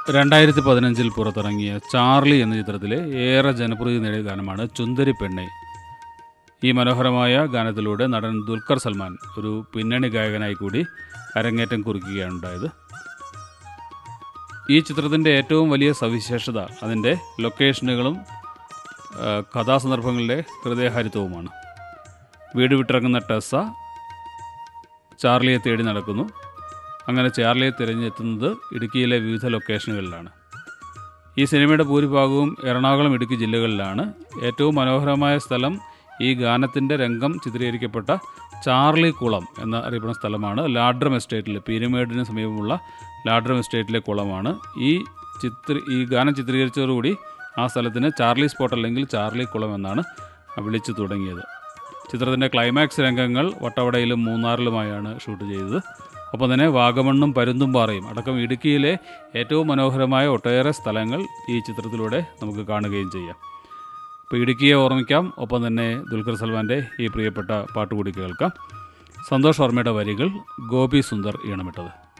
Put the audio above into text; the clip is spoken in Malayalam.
രണ്ടായിരത്തി പതിനഞ്ചിൽ പുറത്തിറങ്ങിയ ചാർലി എന്ന ചിത്രത്തിലെ ഏറെ ജനപ്രീതി നേടിയ ഗാനമാണ് ചുന്ദരി പെണ്ണെ ഈ മനോഹരമായ ഗാനത്തിലൂടെ നടൻ ദുൽഖർ സൽമാൻ ഒരു പിന്നണി ഗായകനായി കൂടി അരങ്ങേറ്റം കുറിക്കുകയാണ് ഉണ്ടായത് ഈ ചിത്രത്തിൻ്റെ ഏറ്റവും വലിയ സവിശേഷത അതിൻ്റെ ലൊക്കേഷനുകളും ആ, കഥാസന്ദർഭങ്ങളുടെ ഹൃദയഹാരിത്വവുമാണ് വീട് വിട്ടിറങ്ങുന്ന ടെസ്സ ചാർലിയെ തേടി നടക്കുന്നു അങ്ങനെ ചാർലിയെ തിരഞ്ഞെത്തുന്നത് ഇടുക്കിയിലെ വിവിധ ലൊക്കേഷനുകളിലാണ് ഈ സിനിമയുടെ ഭൂരിഭാഗവും എറണാകുളം ഇടുക്കി ജില്ലകളിലാണ് ഏറ്റവും മനോഹരമായ സ്ഥലം ഈ ഗാനത്തിൻ്റെ രംഗം ചിത്രീകരിക്കപ്പെട്ട ചാർലി കുളം എന്ന അറിയപ്പെടുന്ന സ്ഥലമാണ് ലാഡ്രം എസ്റ്റേറ്റിൽ പീരുമേടിന് സമീപമുള്ള ലാഡ്രം എസ്റ്റേറ്റിലെ കുളമാണ് ഈ ചിത്ര ഈ ഗാനം ചിത്രീകരിച്ചതോടുകൂടി ആ സ്ഥലത്തിന് ചാർലി സ്പോട്ട് അല്ലെങ്കിൽ ചാർലി കുളം എന്നാണ് വിളിച്ചു തുടങ്ങിയത് ചിത്രത്തിൻ്റെ ക്ലൈമാക്സ് രംഗങ്ങൾ വട്ടവടയിലും മൂന്നാറിലുമായാണ് ഷൂട്ട് ചെയ്തത് ഒപ്പം തന്നെ വാഗമണ്ണും പരുന്തുംപാറയും അടക്കം ഇടുക്കിയിലെ ഏറ്റവും മനോഹരമായ ഒട്ടേറെ സ്ഥലങ്ങൾ ഈ ചിത്രത്തിലൂടെ നമുക്ക് കാണുകയും ചെയ്യാം ഇപ്പോൾ ഇടുക്കിയെ ഓർമ്മിക്കാം ഒപ്പം തന്നെ ദുൽഖർ സൽമാൻ്റെ ഈ പ്രിയപ്പെട്ട പാട്ട് കൂടി കേൾക്കാം സന്തോഷ് വർമ്മയുടെ വരികൾ ഗോപി സുന്ദർ ഈണമിട്ടത്